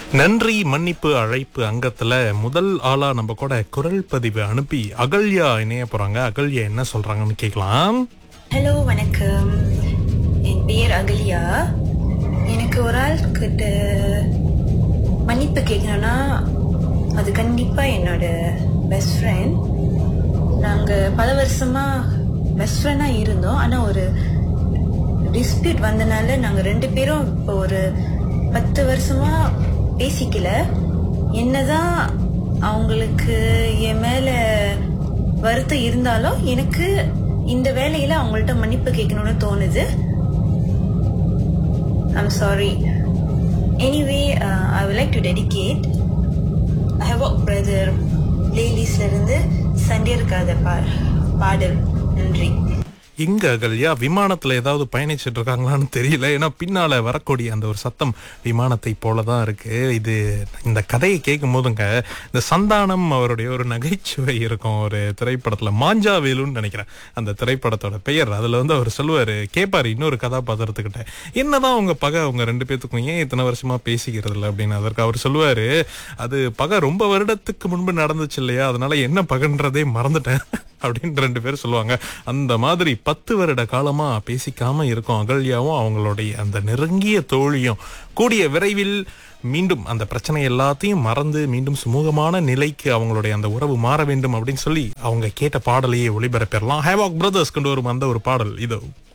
நன்றி மன்னிப்பு அழைப்பு அங்கத்துல முதல் ஆளா நம்ம கூட குரல் பதிவு அனுப்பி அகல்யா இணைய போறாங்க அகல்யா என்ன சொல்றாங்கன்னு கேட்கலாம் ஹலோ வணக்கம் என் பேர் அகல்யா எனக்கு ஒரு ஆள் கிட்ட மன்னிப்பு கேட்கணும்னா அது கண்டிப்பா என்னோட பெஸ்ட் ஃப்ரெண்ட் நாங்க பல வருஷமா பெஸ்ட் ஃப்ரெண்டா இருந்தோம் ஆனா ஒரு டிஸ்பியூட் வந்தனால நாங்க ரெண்டு பேரும் இப்போ ஒரு பத்து வருஷமா பேசிக்கல என்னதான் அவங்களுக்கு என் மேல வருத்தம் இருந்தாலும் எனக்கு இந்த வேலையில அவங்கள்ட்ட மன்னிப்பு கேட்கணும்னு தோணுது I'm sorry anyway I would like to dedicate I have brother பிளேலிஸ்ட்ல இருந்து சண்டே இருக்காத பா பாடல் நன்றி இங்க அகல்யா விமானத்துல ஏதாவது பயணிச்சுட்டு இருக்காங்களான்னு தெரியல ஏன்னா பின்னால வரக்கூடிய அந்த ஒரு சத்தம் விமானத்தை போலதான் இருக்கு இது இந்த கதையை கேட்கும் போதுங்க இந்த சந்தானம் அவருடைய ஒரு நகைச்சுவை இருக்கும் ஒரு திரைப்படத்துல மாஞ்சாவேலுன்னு நினைக்கிறேன் அந்த திரைப்படத்தோட பெயர் அதுல வந்து அவர் சொல்லுவாரு கேட்பாரு இன்னொரு கதாபாத்திரத்துக்கிட்ட என்னதான் உங்க பகை உங்க ரெண்டு பேத்துக்கும் ஏன் இத்தனை வருஷமா பேசிக்கிறது இல்லை அப்படின்னு அதற்கு அவர் சொல்லுவாரு அது பகை ரொம்ப வருடத்துக்கு முன்பு நடந்துச்சு இல்லையா அதனால என்ன பகன்றதே மறந்துட்டேன் அப்படின்னு ரெண்டு பேரும் சொல்லுவாங்க அந்த மாதிரி பத்து வருட காலமா பேசிக்காம இருக்கும் அகல்யாவும் அவங்களுடைய அந்த நெருங்கிய தோழியும் கூடிய விரைவில் மீண்டும் அந்த பிரச்சனை எல்லாத்தையும் மறந்து மீண்டும் சுமூகமான நிலைக்கு அவங்களுடைய அந்த உறவு மாற வேண்டும் அப்படின்னு சொல்லி அவங்க கேட்ட பாடலையே ஒளிபரப்பிடலாம் ஹேவாக் பிரதர்ஸ் கொண்டு வரும் அந்த ஒரு பாடல் இதோ